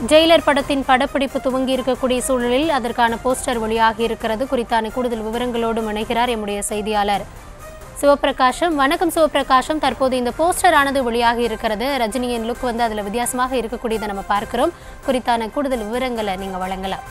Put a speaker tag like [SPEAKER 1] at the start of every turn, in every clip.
[SPEAKER 1] Jailer படத்தின் படப்பிடிப்பு துவங்கி இருக்கக்கூடிய சூழலில் அதற்கான போஸ்டர் வெளியாகி இருக்கிறது குறித்தான கூடுதல் விவரங்களோடு இணைகிறார் எம்முடைய செய்தியாளர் சிவபிரகாஷம் வணக்கம் சிவபிரகாஷம் தற்போது இந்த போஸ்டர் ஆனது வெளியாகி இருக்கிறது ரஜினியின் லுக் வந்து அதில் வித்தியாசமாக இருக்கக்கூடியதை நம்ம பார்க்கிறோம் குறித்தான கூடுதல் விவரங்களை நீங்க வழங்கலாம்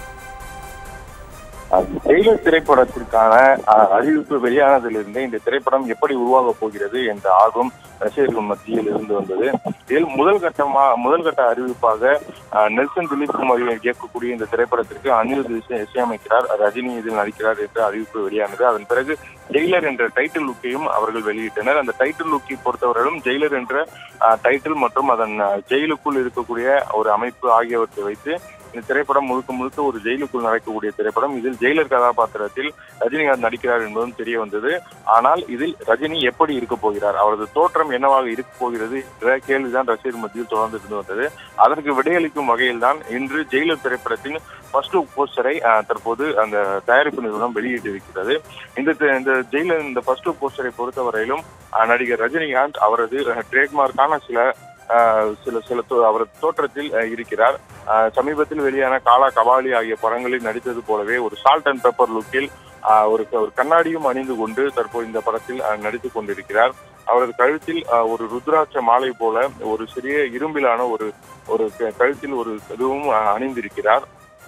[SPEAKER 2] ஜெயிலர் திரைப்படத்திற்கான அஹ், அறிவிப்பு வெளியானதிலிருந்து இந்த திரைப்படம் எப்படி உருவாக போகிறது என்ற ஆர்வம் ரசிகர்கள் மத்தியில் இருந்து வந்தது இதில் முதல் கட்டமா முதல் கட்ட அறிவிப்பாக அஹ், நெல்சன் திலீப் குமார் இயக்கக்கூடிய இந்த திரைப்படத்திற்கு அனிருத் இசை- இசையமைக்கிறார் ரஜினி இதில் நடிக்கிறார் என்ற அறிவிப்பு வெளியானது அதன் பிறகு ஜெயிலர் என்ற டைட்டில் லுக்கையும் அவர்கள் வெளியிட்டனர் அந்த டைட்டில் லுக்கை பொறுத்தவரையிலும் ஜெயிலர் என்ற அஹ், டைட்டில் மற்றும் அதன் அஹ், ஜெயிலுக்குள் இருக்கக்கூடிய ஒரு அமைப்பு ஆகியவற்றை வைத்து இந்த திரைப்படம் முழுக்க முழுக்க ஒரு ஜெயிலுக்குள் நடக்கக்கூடிய திரைப்படம் இதில் ஜெயிலர் கதாபாத்திரத்தில் ரஜினிகாந்த் நடிக்கிறார் என்பதும் தெரிய வந்தது ஆனால் இதில் ரஜினி எப்படி இருக்க போகிறார் அவரது தோற்றம் என்னவாக இருக்க போகிறது என்ற கேள்விதான் ரசிகர் மத்தியில் தொடர்ந்து இருந்து வந்தது அதற்கு விடையளிக்கும் வகையில் தான் இன்று ஜெயிலர் திரைப்படத்தின் ஃபர்ஸ்ட் லுக் போஸ்டரை அஹ், தற்போது அந்த தயாரிப்பு நிறுவனம் வெளியிட்டிருக்கிறது இந்த தி- இந்த ஜெயிலர் இந்த ஃபர்ஸ்ட் லுக் போஸ்டரை பொறுத்தவரையிலும் அஹ், நடிகர் ரஜினிகாந்த் அவரது ட்ரேட்மார்க்கான சில அஹ், சில சில தோ- அவரது தோற்றத்தில் அஹ், இருக்கிறார் அஹ், சமீபத்தில் வெளியான காலா கபாலி ஆகிய படங்களில் நடித்தது போலவே ஒரு சால்ட் அண்ட் பெப்பர் லுக்கில் ஆஹ், ஒரு ஒரு கண்ணாடியும் அணிந்து கொண்டு தற்போது இந்த படத்தில் ஆஹ், நடித்துக் கொண்டிருக்கிறார் அவரது கழுத்தில் ஆஹ், ஒரு ருத்ராட்ச மாலை போல ஒரு சிறிய இரும்பிலான ஒரு ஒரு க- கழுத்தில் ஒரு இதுவும் ஆஹ், அணிந்திருக்கிறார்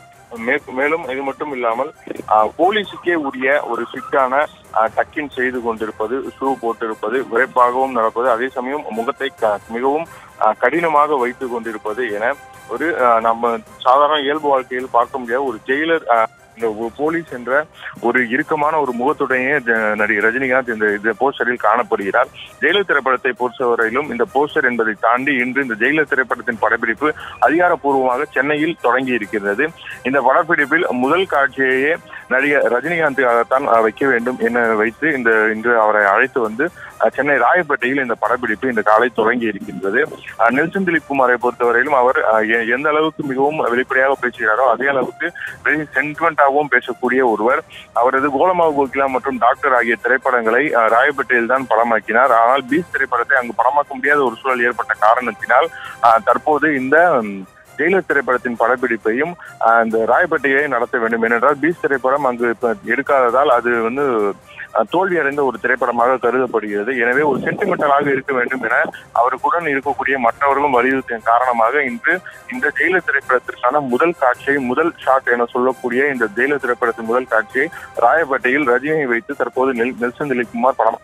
[SPEAKER 2] மே- மேலும் இது மட்டும் இல்லாமல் ஆஹ், போலீஸுக்கே உரிய ஒரு சிக்கான டக்கின் செய்து கொண்டிருப்பது ஷூ போட்டிருப்பது விரைப்பாகவும் நடப்பது அதே சமயம் முகத்தை க- மிகவும் ஆஹ், கடினமாக வைத்துக் கொண்டிருப்பது என ஒரு ஆஹ், நம்ம சாதாரண இயல்பு வாழ்க்கையில் பார்க்க முடியாத ஒரு ஜெயிலர் ஆஹ், இந்த ஒ- போலீஸ் என்ற ஒரு இறுக்கமான ஒரு முகத்துடனே ஜ- நடிகர் ரஜினிகாந்த் இந்த இந்த போஸ்டரில் காணப்படுகிறார் ஜெயிலர் திரைப்படத்தை பொறுத்தவரையிலும் இந்த போஸ்டர் என்பதை தாண்டி இன்று இந்த ஜெயிலர் திரைப்படத்தின் படப்பிடிப்பு அதிகாரப்பூர்வமாக சென்னையில் தொடங்கி இருக்கிறது இந்த படப்பிடிப்பில் முதல் காட்சியையே நடிகர் ரஜினிகாந்த் தான் வைக்க வேண்டும் என வைத்து இந்த இன்று அவரை அழைத்து வந்து அஹ், சென்னை ராயப்பேட்டையில் இந்த படப்பிடிப்பு இந்த காலை தொடங்கி இருக்கின்றது அஹ், நெல்சன் திலீப் குமாரை பொறுத்தவரையிலும் அவர் அஹ், எ- எந்த அளவுக்கு மிகவும் வெளிப்படையாக பேசுகிறாரோ அதே அளவுக்கு வெரி சென்டிமெண்டாகவும் பேசக்கூடிய ஒருவர் அவரது கோலமாவு கோகிலா மற்றும் டாக்டர் ஆகிய திரைப்படங்களை அஹ், ராயப்பேட்டையில் தான் படமாக்கினார் ஆனால் பீஸ் திரைப்படத்தை அங்கு படமாக்க முடியாத ஒரு சூழல் ஏற்பட்ட காரணத்தினால் அஹ், தற்போது இந்த ம், ஜெயிலர் திரைப்படத்தின் படப்பிடிப்பையும் அஹ், இந்த ராயப்பேட்டையை நடத்த வேண்டும் ஏனென்றால் பீஸ் திரைப்படம் அங்கு இப்ப எடுக்காததால் அது வந்து அஹ், தோல்வி அடைந்த ஒரு திரைப்படமாக கருதப்படுகிறது எனவே ஒரு சென்டிமெண்டலாக இருக்க வேண்டும் என அவருக்குடன் இருக்கக்கூடிய மற்றவர்களும் வலியுறுத்திய காரணமாக இன்று இந்த ஜெயிலர் திரைப்படத்திற்கான முதல் காட்சியை முதல் ஷாட் என சொல்லக்கூடிய இந்த ஜெயிலர் திரைப்படத்தின் முதல் காட்சியை ராயப்பேட்டையில் ரஜினியை வைத்து தற்போது நெல் நெல்சன் திலீப்குமார் படம்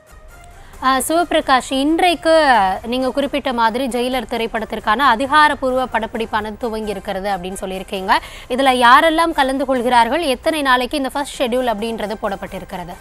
[SPEAKER 1] ஆஹ் சிவபிரகாஷ் இன்றைக்கு நீங்க குறிப்பிட்ட மாதிரி ஜெயிலர் திரைப்படத்திற்கான அதிகாரப்பூர்வ படப்பிடிப்பானது துவங்கி இருக்கிறது அப்படின்னு சொல்லியிருக்கீங்க இதுல யாரெல்லாம் கலந்து கொள்கிறார்கள் எத்தனை நாளைக்கு இந்த ஃபர்ஸ்ட் ஷெட்யூல் அப்படின்றது போடப்பட்டிருக்கிறது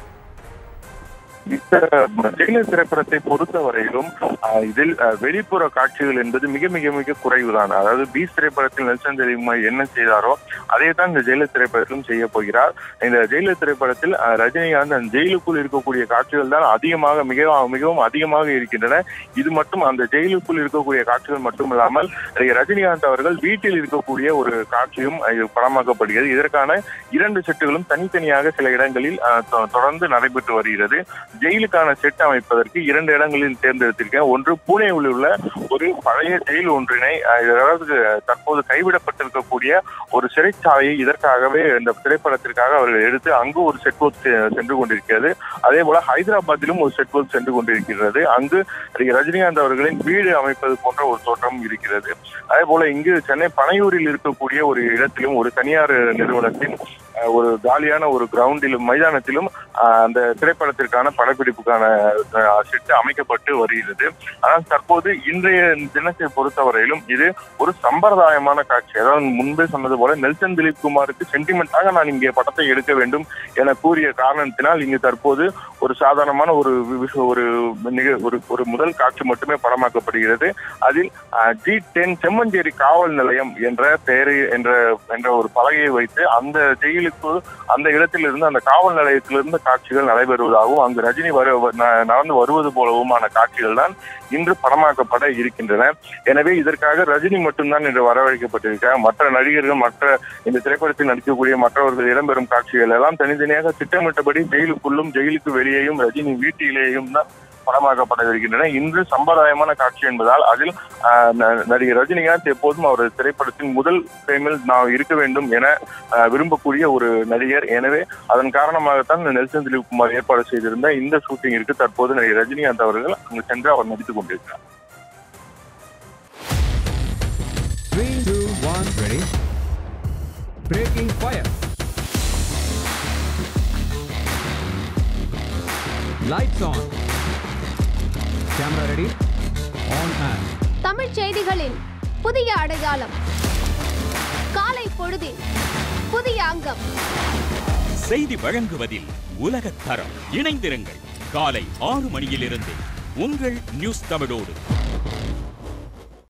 [SPEAKER 2] இந்த ஜெயிலர் திரைப்படத்தை பொறுத்தவரையிலும் ஆஹ், இதில் ஆஹ், வெளிப்புற காட்சிகள் என்பது மிக மிக மிக குறைவுதான் அதாவது பீஸ் திரைப்படத்தில் நெல்சன் தெரியுமாய் என்ன செய்தாரோ அதே தான் இந்த ஜெயிலர் திரைப்படத்திலும் செய்ய போகிறார் இந்த ஜெயிலர் திரைப்படத்தில் ஆஹ், ரஜினிகாந்த் அந்த ஜெயிலுக்குள் இருக்கக்கூடிய காட்சிகள் தான் அதிகமாக மிக மிகவும் அதிகமாக இருக்கின்றன இது மட்டும் அந்த ஜெயிலுக்குள் இருக்கக்கூடிய காட்சிகள் மட்டுமில்லாமல் நடிகர் ரஜினிகாந்த் அவர்கள் வீட்டில் இருக்கக்கூடிய ஒரு காட்சியும் ஆஹ், இது படமாக்கப்படுகிறது இதற்கான இரண்டு செட்டுகளும் தனித்தனியாக சில இடங்களில் ஆஹ், தொ- தொடர்ந்து நடைபெற்று வருகிறது ஜெயிலுக்கான செட் அமைப்பதற்கு இரண்டு இடங்களில் தேர்ந்தெடுத்திருக்கேன் ஒன்று பூனேவில் உள்ள ஒரு பழைய ஜெயில் ஒன்றினை அஹ், அதாவது தற்போது கைவிடப்பட்டிருக்கக்கூடிய ஒரு சிறைச்சாலையை இதற்காகவே இந்த திரைப்படத்திற்காக அவர்கள் எடுத்து அங்கு ஒரு செட் ஒர்க் சென்று கொண்டிருக்கிறது அதே போல ஹைதராபாத்திலும் ஒரு செட் ஒர்க் சென்று கொண்டிருக்கிறது அங்கு நடிகர் ரஜினிகாந்த் அவர்களின் வீடு அமைப்பது போன்ற ஒரு தோற்றம் இருக்கிறது அதே போல இங்கு சென்னை பனையூரில் இருக்கக்கூடிய ஒரு இடத்திலும் ஒரு தனியார் நிறுவனத்தின் அஹ், ஒரு காலியான ஒரு கிரவுண்டிலும் மைதானத்திலும் அஹ், அந்த திரைப்படத்திற்கான படப்பிடிப்புக்கான செட்டு அமைக்கப்பட்டு வருகிறது ஆனால் தற்போது இன்றைய தினத்தை பொறுத்தவரையிலும் இது ஒரு சம்பிரதாயமான காட்சி அதாவது முன்பே சொன்னது போல நெல்சன் திலீப் குமாருக்கு சென்டிமெண்டாக நான் இங்கே படத்தை எடுக்க வேண்டும் என கூறிய காரணத்தினால் இங்கு தற்போது ஒரு சாதாரணமான ஒரு வி- ஒரு நிக- ஒரு ஒரு முதல் காட்சி மட்டுமே படமாக்கப்படுகிறது அதில் ஜி டென் செம்மஞ்சேரி காவல் நிலையம் என்ற பெயரை என்ற என்ற ஒரு பலகையை வைத்து அந்த ஜெயிலுக்கு அந்த இடத்திலிருந்து அந்த காவல் நிலையத்திலிருந்து காட்சிகள் நடைபெறுவதாகவும் அங்கு ரஜினி வரு ந- நடந்து வருவது போலவுமான காட்சிகள் தான் இன்று படமாக்கப்பட இருக்கின்றன எனவே இதற்காக ரஜினி மட்டும்தான் இன்று வரவழைக்கப்பட்டிருக்கிறார் மற்ற நடிகர்கள் மற்ற இந்த திரைப்படத்தில் நடிக்கக்கூடிய மற்றவர்கள் இடம்பெறும் காட்சிகள் எல்லாம் தனித்தனியாக திட்டமிட்டபடி ஜெயிலுக்குள்ளும் ஜெயிலுக்கு வெளியேயும் ரஜினி வீட்டிலேயும் தான் படமாக்கப்படவிருக்கின்றன இன்று சம்பிரதாயமான காட்சி என்பதால் அதில் ஆஹ், ந- நடிகர் ரஜினிகாந்த் எப்போதும் அவரது திரைப்படத்தின் முதல் ஃப்ரேமில் நான் இருக்க வேண்டும் என ஆஹ், விரும்பக்கூடிய ஒரு நடிகர் எனவே அதன் காரணமாகத்தான் இந்த நெல்சன் திலீப் குமார் ஏற்பாடு செய்திருந்த இந்த ஷூட்டிங்கிற்கு தற்போது நடிகர் ரஜினிகாந்த் அவர்கள் அங்கு சென்று அவர் நடித்துக் கொண்டிருக்கிறார்
[SPEAKER 3] Three, two, one, ready. Breaking fire. Lights on. Camera ready. On and.
[SPEAKER 4] Tamil செய்திகளின் புதிய அடையாளம் காலை பொழுதின் புதிய அங்கம்
[SPEAKER 5] செய்தி வழங்குவதில் உலகத் தரம் இணைந்திருங்கள் காலை ஆறு மணியிலிருந்து உங்கள் நியூஸ் தமிழோடு